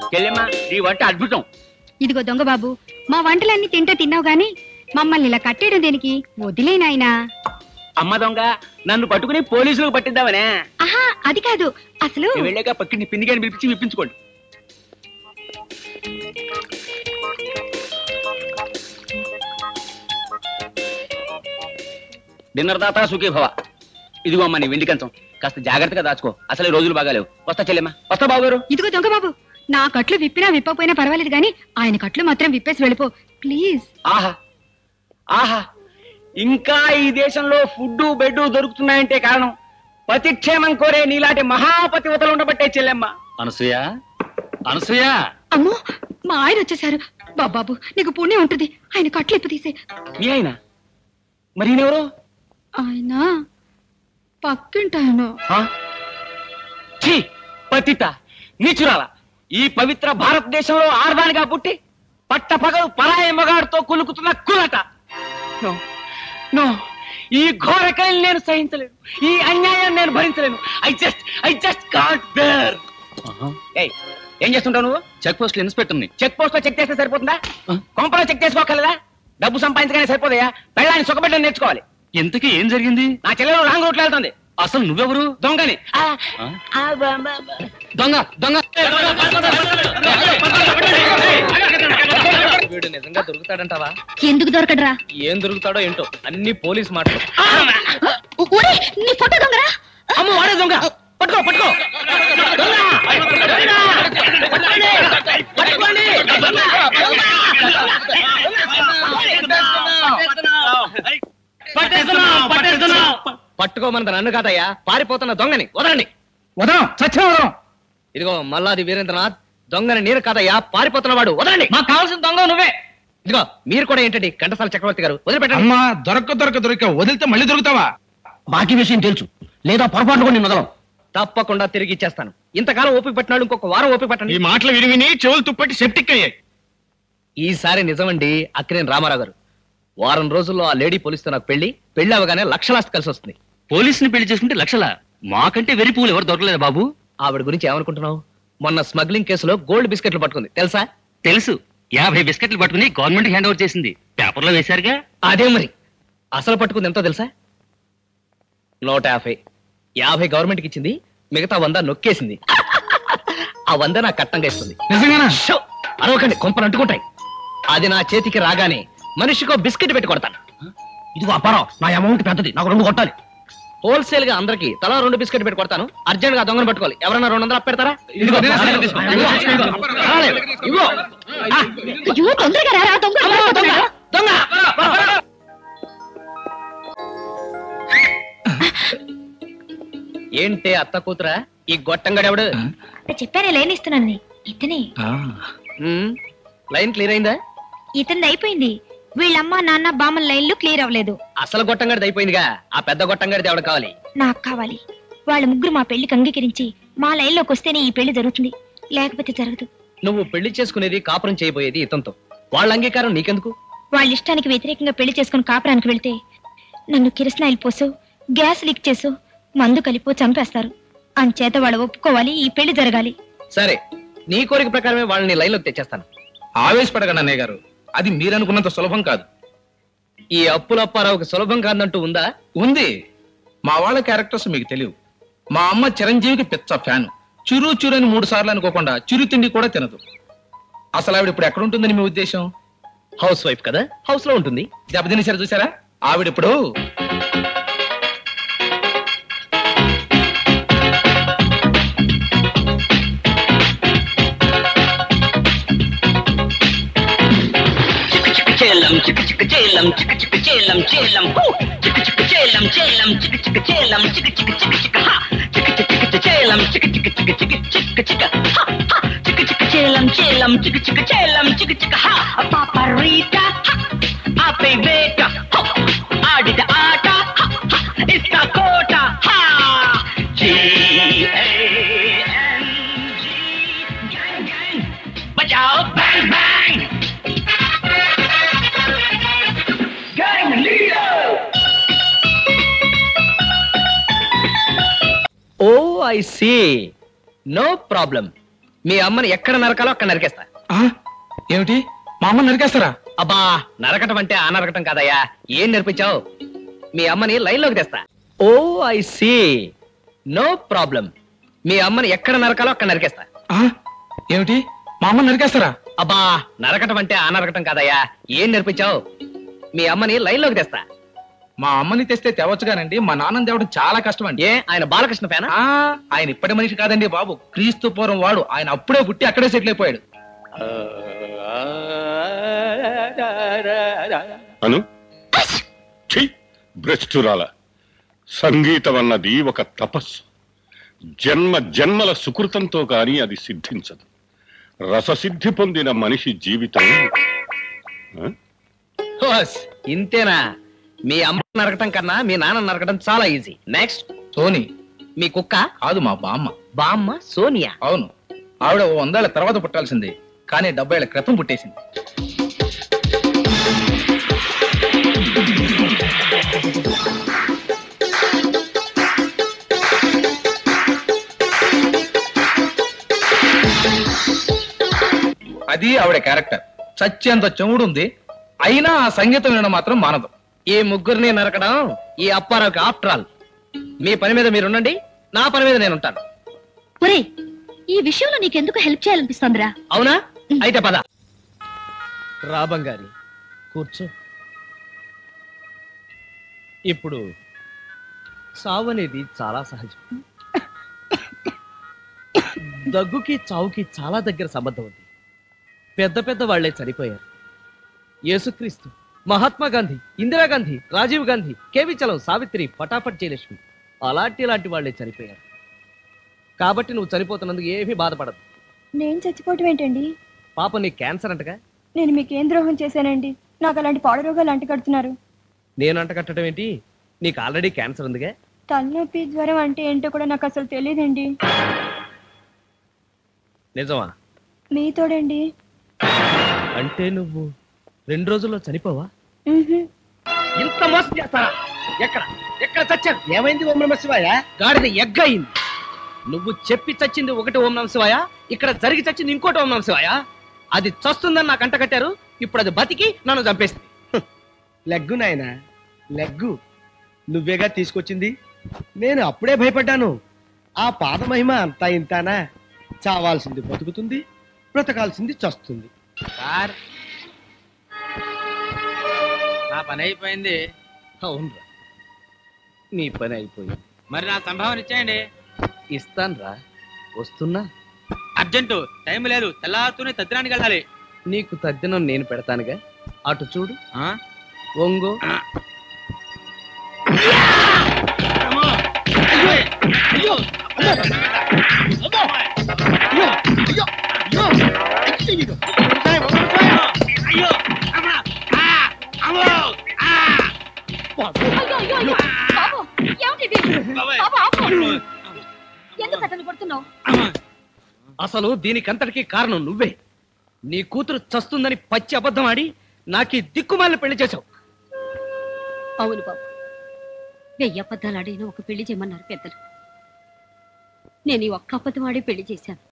చెల్లెమ్మా నీ వంట అద్భుతం ఇదిగో దొంగ బాబు మా వంటలన్నీ తింటే తిన్నావు గాని మమ్మల్ని ఇలా కట్టేయడం దేనికి వదిలే నాయనా అమ్మ దొంగ నన్ను పట్టుకుని పోలీసులకు పట్టిద్దామనే ఆహా అది కాదు అసలు నేను వెళ్ళాక పక్కిని పిండిగాని పిలిపించి విప్పించుకోండి డిన్నర్ దాతా సుఖీ భవ ఇదిగో అమ్మా నీ వెండి కంచం కాస్త జాగ్రత్తగా దాచుకో అసలు ఈ రోజులు బాగాలేవు వస్తా చెల్లెమ్మా వస్తా బాబు గారు ఇదిగో దొంగ బాబు నా కట్లు విప్పినా విప్పకపోయినా పర్వాలేదు గాని ఆయన కట్లు మాత్రం విప్పేసి వెళ్ళిపో ప్లీజ్ ఆహా ఆహా ఇంకా ఈ దేశంలో ఫుడ్ బెడ్ దొరుకుతున్నాయంటే కారణం పతిక్షేమం కోరే నీలాంటి మహాపతివతలు ఉండబట్టే చెల్లెమ్మ అనసూయ అనసూయ అమ్మో మా ఆయన వచ్చేసారు బాబాబు నీకు పుణ్యం ఉంటుంది ఆయన కట్లు ఇప్పు తీసే మీ ఆయన మరి ఈయనెవరు ఆయన పక్కింటాయన ఆ? ఛీ పతిత నీచురాల ఈ పవిత్ర భారతదేశంలో ఆర్దానిగా పుట్టి పట్టపగలు పరాయి మగాడితో కులుకుతున్న కులట నో నో ఈ ఘోర కళని నేను సహించలేను ఈ అన్యాయాన్ని నేను భరించలేను I just I just can't bear ఏయ్ ఏం చేస్తుంటావు నువ్వు చెక్ పోస్ట్ ఇన్స్పెక్టర్ ని చెక్ పోస్ట్ లో చెక్ చేస్తే సరిపోతుందా కొంపలో చెక్ చేసుకోగలదా డబ్బు సంపాదించగానే సరిపోదయా పెళ్ళాన్ని సుఖపెట్టడం నేర్చుకోవాలి ఇంతకీ ఏం జరిగింది నా చెల్లెలు రాంగ్ రూట్లో వెళ్తుంది అసలు నువ్వెవరు దొంగని ఆ, ఆ? ఆ, బా, బా, బా. దొంగ దొంగ వీడు నిజంగా దొరుకుతాడంటావా ఎందుకు దొరకడరా ఏం దొరుకుతాడో ఏంటో అన్ని పోలీస్ మాటలు ఊరే, నీ ఫోటో దొంగరా అమ్మ వాడే దొంగ పట్టుకో పట్టుకో దొంగ! దొంగ! పట్టుకోండి! పట్టుకోండి! దొంగ! పట్టేస్తున్నాం పట్టేస్తున్నాం పట్టుకోమన్నది నన్ను కాదయ్యా పారిపోతున్న దొంగని వదలండి వదం సత్యం వదం ఇదిగో మల్లాది వీరేంద్రనాథ్ దొంగని నేను కాదయ్యా పారిపోతున్న వాడు వదలండి మాకు కావాల్సిన దొంగ నువ్వే ఇదిగో మీరు కూడా ఏంటండి కంటసాల చక్రవర్తి గారు వదిలిపెట్టండి అమ్మా దొరక్క దొరక దొరక వదిలితే మళ్ళీ దొరుకుతావా బాకీ విషయం తెలుసు లేదా పొరపాటు కూడా నేను వదలం తప్పకుండా తిరిగి ఇచ్చేస్తాను ఇంతకాలం ఓపిక పట్టినాడు ఇంకొక వారం ఓపిక ఈ పట్టండి మాటలు విని విని చెవులు తుప్పట్టి సెప్టిక్ అయ్యాయి ఈసారి నిజమండి అక్కినేని రామారావు గారు వారం రోజుల్లో ఆ లేడీ పోలీస్తో నాకు పెళ్లి పెళ్లి అవగానే లక్షలాస్తి కలిసి వస్తుంది పోలీసుని పెళ్లి చేసుకుంటే లక్షల మాకంటే వెరి పూలు ఎవరు దొరకలేదు బాబు ఆవిడ గురించి ఏమనుకుంటున్నావు మొన్న స్మగ్లింగ్ కేసులో గోల్డ్ బిస్కెట్లు పట్టుకుంది తెలుసా తెలుసు యాభై బిస్కెట్లు పట్టుకుని గవర్నమెంట్ హ్యాండ్ ఓవర్ చేసింది పేపర్లో వేశారుగా అదే మరి అసలు పట్టుకుంది ఎంతో తెలుసా నూట యాభై యాభై గవర్నమెంట్కి ఇచ్చింది మిగతా వంద నొక్కేసింది ఆ వంద నాకు కట్టంగా ఇస్తుంది నిజంగానా షో! అరవకండి కొంపలు అంటుకుంటాయి అది నా చేతికి రాగానే మనిషికో బిస్కెట్ పెట్టి కొడతాను ఇదిగో అప్పారావు నా అమౌంట్ పెద్దది నాకు రెండు కొట్టాలి హోల్సేల్ గా అందరికి తలా రెండు బిస్కెట్ పెట్టి కొడతాను అర్జెంట్ గా దొంగను పట్టుకోవాలి ఎవరన్నా రెండు వందలు అప్పెడతారా ఇదిగో, ఇదిగో, నేను ఇదిగో, తీసుకుంటాను. ఇదిగో, పర్వాలేదు, ఇదిగో. ఆ, అయ్యో తొందరగా రారా దొంగ అమ్మో, దొంగ, దొంగ. ఏంటే అత్త కూతురా ఈ గొట్టంగడెవడు చెప్పానే లైన్ ఇస్తున్నాను ఇతనే ఉమ్, లైన్ క్లియర్ అయిందా ఇతనిది అయిపోయింది వీళ్ళమ్మ నాన్న బామ్మల లైన్లు క్లియర్ అవ్వలేదు అసలు గొట్టంగడిది అయిపోయిందిగా ఆ పెద్ద గొట్టంగడిది ఎవడు కావాలి నాకు కావాలి వాళ్ళ ముగ్గురు మా పెళ్లికి అంగీకరించి మా లైన్లోకి వస్తేనే ఈ పెళ్లి జరుగుతుంది లేకపోతే జరగదు నువ్వు పెళ్లి చేసుకునేది కాపురం చేయబోయేది ఇతంతో వాళ్ళ అంగీకారం నీకెందుకు వాళ్ళ ఇష్టానికి వ్యతిరేకంగా పెళ్లి చేసుకుని కాపురానికి వెళ్తే నన్ను కిరసనాయిల్ పోసో గ్యాస్ లీక్ చేసో మందు కలిపో చంపేస్తారు అంచేత వాళ్ళు ఒప్పుకోవాలి ఈ పెళ్లి జరగాలి సరే నీ కోరిక ప్రకారమే వాళ్ళని లైన్లోకి తెచ్చేస్తాను ఆవేశపడకండి అన్నయ్య గారు అది మీరనుకున్నంత సులభం కాదు ఈ అప్పులప్పారావుకి సులభం కాదంటూ ఉందా ఉంది మా వాళ్ళ క్యారెక్టర్స్ మీకు తెలియవు మా అమ్మ చిరంజీవికి పిచ్చ ఫ్యాన్ చురు చురు అని మూడు సార్లు అనుకోకుండా చిరు తిండి కూడా తినదు అసలు ఆవిడ ఇప్పుడు ఎక్కడ ఉంటుందని మీ ఉద్దేశం హౌస్ వైఫ్ కదా హౌస్ లో ఉంటుంది దెబ్బతినేసారు చూసారా ఆవిడ ఇప్పుడు చేలం చిక్క చిక్క చేలం చిక్క చిక్క చేలం చేలం హూ! చిక్క చిక్క చేలం చేలం చిక్క చిక్క చేలం చిక్క చిక్క చిక్క చిక్క హా చిక్క చిక్క చిక్క చేలం చిక్క చిక్క చిక్క చిక్క చిక్క చిక్క హా హా చిక్క చిక్క చేలం చేలం చిక్క చిక్క చేలం చిక్క చిక్క హా పాపరీటా ఆ బేట ఆడిద ఆట హా, హా, ఇస్తా కోట హా జీ గ్యాంగ్ గ్యాంగ్ బజాओ bang bang Gang leader! Oh I see no problem మీ అమ్మని ఎక్కడ నరకాలో అక్కడ నరికేస్తా ఆ? ఏమిటి మా అమ్మ నరికేస్తారా అబ్బా నరకటం అంటే ఆ నరకటం కాదయ్యా ఏం నేర్పించావు మీ అమ్మని లైన్లోకి తెస్తా oh I see no problem మీ అమ్మని ఎక్కడ నరకాలో అక్కడ నరికేస్తా ఆ? ఏమిటి మా అమ్మ నరికేస్తారా అబ్బా నరకటం అంటే ఆ నరకటం కాదయ్యా ఏం నేర్పించావు మీ అమ్మని లైన్లోకి తెస్తా మా అమ్మని తెస్తే తేవచ్చుగానండి మా నాన్నని తేవడం చాలా కష్టం అండి ఏ ఆయన బాలకృష్ణ ఫ్యానా ఆ, ఆయన ఇప్పటి మనిషి కాదండి బాబు క్రీస్తు పూర్వం వాడు ఆయన అప్పుడే పుట్టి అక్కడే సెటిల్ అయిపోయాడు అను ఛీ భ్రష్టురాల సంగీతం అన్నది ఒక తపస్సు జన్మ జన్మల సుకృతంతో గాని అది సిద్ధించదు రససిద్ధి పొందిన మనిషి జీవితం ఆ? హోస్, ఇంతేనా మీ అమ్మ నరకటం కన్నా మీ నాన్న నరకటం చాలా ఈజీ నెక్స్ట్ సోని మీ కుక్క కాదు మా బామ్మ బామ్మ సోనియా అవును ఆవిడ ఓ వందేళ్ల తర్వాత పుట్టాల్సింది కానీ డెబ్బై క్రితం పుట్టేసింది అది ఆవిడ క్యారెక్టర్ చచ్చేంత చెవుడు ఉంది అయినా ఆ సంగీతం వినడం మాత్రం మానదు ఈ ముగ్గురిని నరకడం ఈ అప్పారావుకి ఆఫ్టర్ ఆల్ మీ పని మీద మీరు ఉండండి నా పని మీద నేను ఉంటాను ఒరే ఈ విషయంలో నీకెందుకు హెల్ప్ చేయాలనిపిస్తోందిరా అవునా అయితే పద రాబంగారి కూర్చో ఇప్పుడు సావు అనేది చాలా సహజం దగ్గుకి చావుకి చాలా దగ్గర సంబంధం ఉంది పెద్ద పెద్ద వాళ్లే చనిపోయారు యేసుక్రీస్తు మహాత్మా గాంధీ ఇందిరాగాంధీ రాజీవ్ గాంధీ కేవి చలం సావిత్రి పటాపట్ జయలక్ష్మి అలాంటి ఇలాంటి వాళ్లే చనిపోయారు కాబట్టి నువ్వు చనిపోతున్నందుకు ఏమీ బాధపడదు నేను చచ్చిపోవటం ఏంటండి పాప నీ క్యాన్సర్ అంటగా నేను మీకేం ద్రోహం చేశానండి నాకు అలాంటి పాడు రోగాలు అంటి కడుతున్నారు నేను అంట కట్టడం ఏంటి నీకు ఆల్రెడీ క్యాన్సర్ ఉందిగా తలనొప్పి జ్వరం అంటే ఏంటో కూడా నాకు అసలు తెలియదండి నిజమా మీతోడండి అంటే నువ్వు రెండు రోజుల్లో చనిపోవా మ్హూ. ఇంత మోసం చేస్తారా ఎక్కడ ఎక్కడ చచ్చారు ఏమైంది ఓం నమ శివాయ గాడిద ఎగ్గ అయింది నువ్వు చెప్పి చచ్చింది ఒకటి ఓం నమ శివాయ ఇక్కడ జరిగి చచ్చింది ఇంకోటి ఓం నమ శివాయ అది చస్తుందని నాకు అంట కట్టారు ఇప్పుడు అది బతికి నన్ను చంపేసింది లెగ్గు నాయనా లెగ్గు నువ్వేగా తీసుకొచ్చింది నేను అప్పుడే భయపడ్డాను ఆ పాద మహిమ అంతా ఇంతానా చావాల్సింది బతుకుతుంది బ్రతకాల్సింది చస్తుంది సార్ నా పని అయిపోయింది అవునరా నీ పని అయిపోయింది మరి నా సంభావన ఇచ్చేయండి ఇస్తాన్రా వస్తున్నా అర్జెంటు టైం లేదు తెల్లారుతూనే తద్దినానికి వెళ్ళాలి నీకు తద్దినం నేను పెడతానుగా అటు చూడు ఆ? ఒంగో అయ్యో, అయ్యో, అయ్యో. బాబు, ఏమిటిది? బాబు, ఆపు. ఎందుకు అతను కొడుతున్నావు అసలు దీనికంతటికి కారణం నువ్వే నీ కూతురు చస్తుందని పచ్చి అబద్ధం ఆడి నాకు ఈ దిక్కుమాలిన పెళ్లి చేశావు అవును బాబు వెయ్యి అబద్ధాలు ఆడిన ఒక పెళ్లి చేయమన్నారు పెద్దలు నేను ఈ ఒక్క అబద్ధం ఆడి పెళ్లి చేశాను